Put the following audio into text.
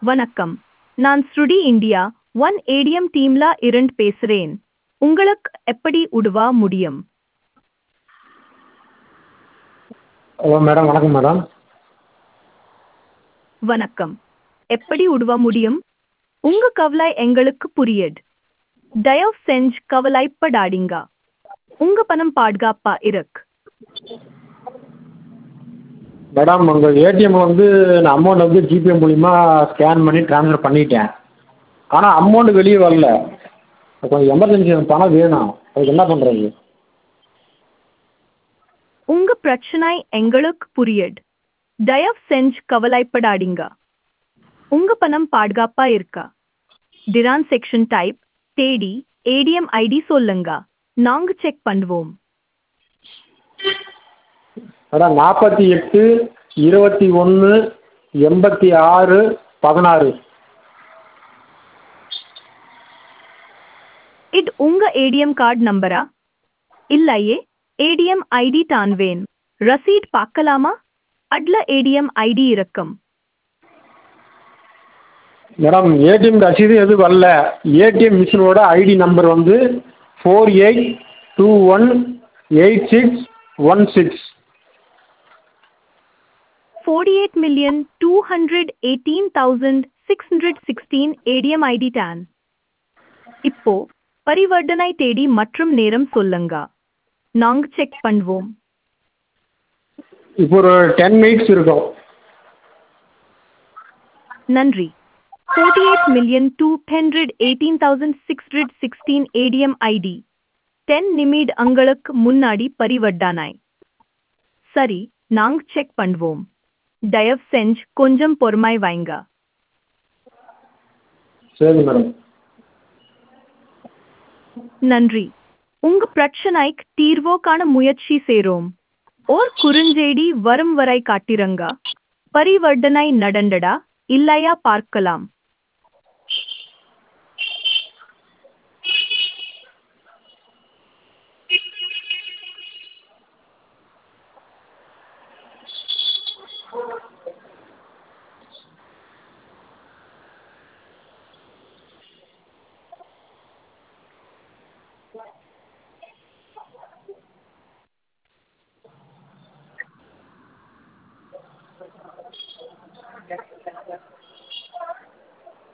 வணக்கம் நான் ஸ்ருடி இந்தியா ஒன் ஏடிஎம் டீம்ல இருந்து பேசுறேன் உங்களுக்கு எப்படி உதவ முடியும் ஹலோ மேடம் வணக்கம் மேடம் வணக்கம் எப்படி உதவ முடியும் உங்க கவலை எங்களுக்கு புரியுது தயவு செஞ்சு கவலைப்படாதீங்க உங்க பணம் பாதுகாப்பா இருக்கு மேடம் உங்கள் ஏடிஎம்மில் வந்து நான் அமௌண்ட் வந்து ஜிபே மூலிமா ஸ்கேன் பண்ணி ட்ரான்ஸ்ஃபர் பண்ணிட்டேன் ஆனால் அமௌண்ட் வெளியே வரல கொஞ்சம் எமர்ஜென்சி எனக்கு பணம் வேணும் அதுக்கு என்ன பண்ணுறது உங்க பிரச்சனை எங்களுக்கு புரியுது தயவு செஞ்சு கவலைப்படாதீங்க உங்க பணம் பாதுகாப்பா இருக்கா டிரான் செக்ஷன் டைப் தேடி ஏடிஎம் ஐடி சொல்லுங்க நாங்க செக் பண்ணுவோம் மேடம் நாற்பத்தி எட்டு இருபத்தி ஒன்று எண்பத்தி ஆறு பதினாறு இது உங்க ஏடிஎம் கார்டு நம்பரா இல்லையே ஏடிஎம் ஐடி தான் வேன் ரசீட் பார்க்கலாமா அட்ல ஏடிஎம் ஐடி இருக்கும் மேடம் ஏடிஎம் ரசீது எதுவும் வரல ஏடிஎம் மிஷினோட ஐடி நம்பர் வந்து four eight two one eight six one six forty eight million two hundred eighteen thousand six hundred sixteen ATM ID டான் இப்போ பரிவர்த்தனை தேதி மற்றும் நேரம் சொல்லுங்க நாங்க செக் பண்ணுவோம் இப்போ ஒரு டென் மினிட்ஸ் இருக்கும் நன்றி forty eight million two hundred eighteen thousand six hundred sixteen ATM ID ten நிமிட் அங்களுக்கு முன்னாடி பரிவர்த்தனாய் சரி நாங்க செக் பண்ணுவோம் தயவு செஞ்சு கொஞ்சம் பொறுமை வைங்க சரி மேடம் நன்றி உங்க பிரச்சனைக்கு தீர்வோ காண முயற்சி செய்றோம் ஓர் குறுஞ்செய்தி வரும் வரை காட்டிரங்க பரிவர்த்தனை நடந்தடா இல்லையா பார்க்கலாம்